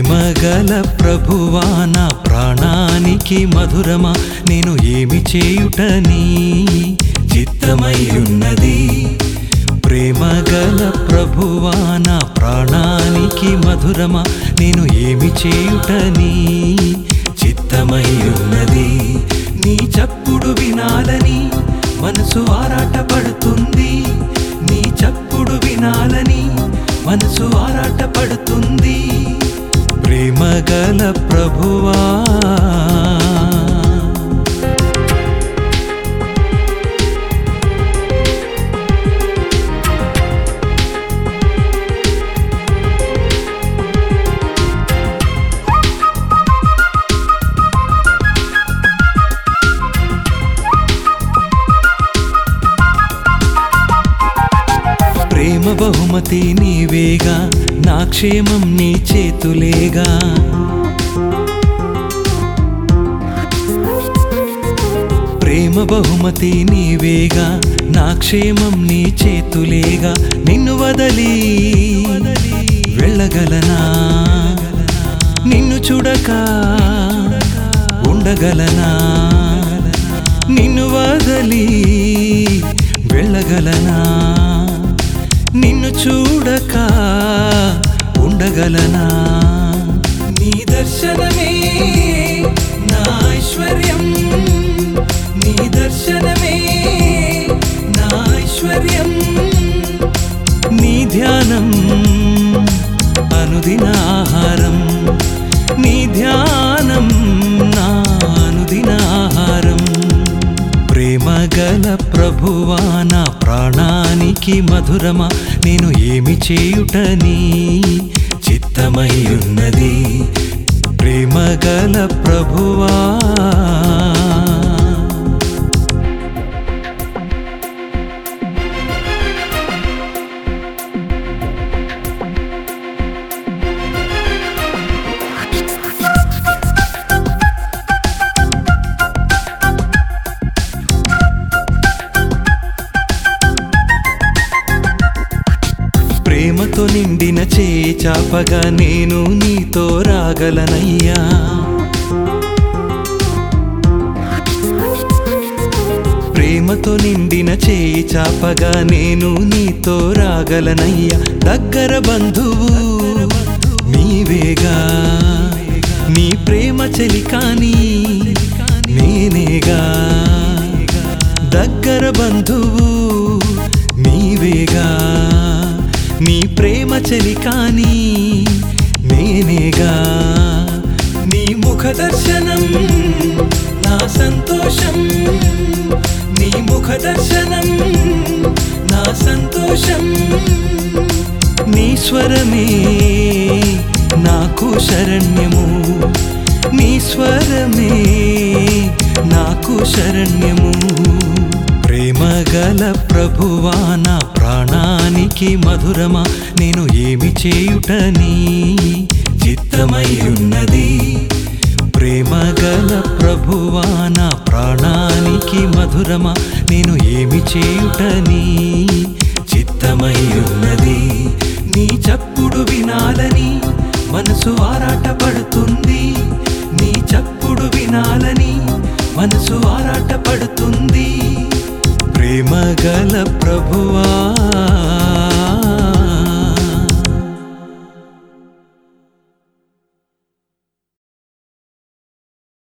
ప్రేమగల ప్రభువా నా ప్రాణానికి మధురమా నేను ఏమి చేయుటని చిత్తమై ఉన్నది ప్రేమగల ప్రభువా నా ప్రాణానికి మధురమా నేను ఏమి చేయుటని చిత్తమై ఉన్నది నీ చప్పుడు వినాలని మనసు ఆరాటపడుతుంది నీ చప్పుడు వినాలని మనసు ఆరాటపడుతుంది ప్రేమగల ప్రభువా ప్రేమ బహుమతి నీవేగా నా క్షేమం నీ చేతులేగా ప్రేమ బహుమతి నీవేగా నా క్షేమం నీ చేతులేగా నిన్ను వదలి వెళ్ళగలనా నిన్ను చూడక ఉండగలనా నిన్ను వదలి వెళ్ళగలనా నిన్ను చూడక ఉండగలనా నీ దర్శనమే నా ఐశ్వర్యం నీ దర్శనమే నా ఐశ్వర్యం నీ ధ్యానం అనుదిన ఆహారం నీ ధ్యానం నా అనుదిన ఆహారం ప్రేమగల ప్రభువా నా ప్రాణానికి మధురమా నేను ఏమి చేయుటని చిత్తమై ఉన్నది ప్రేమగల ప్రభువా ప్రేమతో నిండిన చేయి చాపగా నేను నీతో రాగలనయ్యా ప్రేమతో నిండిన చేయి చాపగా నేను నీతో రాగలనయ్యా దగ్గర బంధువు నీవేగా నీ ప్రేమ చెలికాని నేనేగా దగ్గర బంధువు నీవేగా నీ ప్రేమ చెలికాని నేనేగా నీ ముఖ దర్శనం నా సంతోషం నీ ముఖ దర్శనం నా సంతోషం నీ స్వరమే నాకు శరణ్యము నీ స్వరమే నాకు శరణ్యము ప్రేమగల ప్రభువా నా ప్రాణానికి మధురమా నేను ఏమి చేయుటని చిత్తమై ఉన్నది ప్రేమగల ప్రభువా నా ప్రాణానికి మధురమా నేను ఏమి చేయుటని చిత్తమై ఉన్నది నీ చప్పుడు వినాలని మనసు ఆరాటపడుతుంది నీ చప్పుడు వినాలని మనసు ఆరాటపడుతుంది ప్రేమగల ప్రభువా